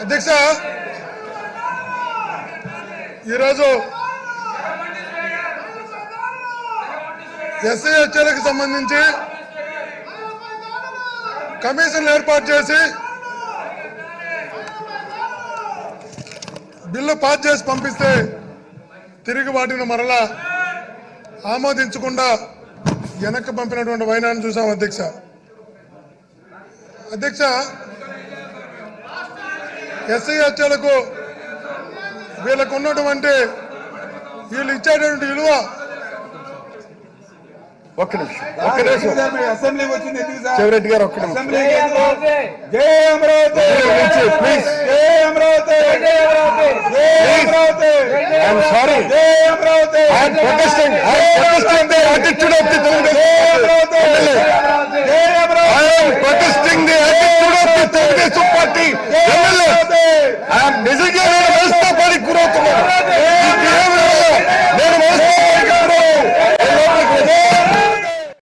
అధ్యక్ష ఈరోజు ఎస్ఐ హత్యలకు సంబంధించి కమిషన్లు ఏర్పాటు చేసి బిల్లు పాస్ చేసి పంపిస్తే తిరిగి వాటిని మరలా ఆమోదించకుండా వెనక్కి పంపినటువంటి వైనాన్ని చూసాం అధ్యక్ష అధ్యక్ష ఎస్ఐ హత్యలకు వీళ్ళకు ఉన్నటువంటి వీళ్ళు ఇచ్చేటువంటి విలువ ఒక్క నిమిషం ఒక్క నిమిషం అసెంబ్లీకి వచ్చింది ఎందుకు సార్ చెవిరెడ్డి గారు ఒక్క నిమిషం అసెంబ్లీకి ఎందుకు? జై అమరావతి ప్లీజ్ జై అమరావతి జై అమరావతి ఐఎమ్ సారీ జై Amaravati I'm protesting I'm protesting the attitude of the జై అమరావతి జై Amaravati I'm protesting the attitude of the Telugu Desam party MLA I'm నిజంగా నేను వ్యవస్థాపానికి గురవుతున్నాను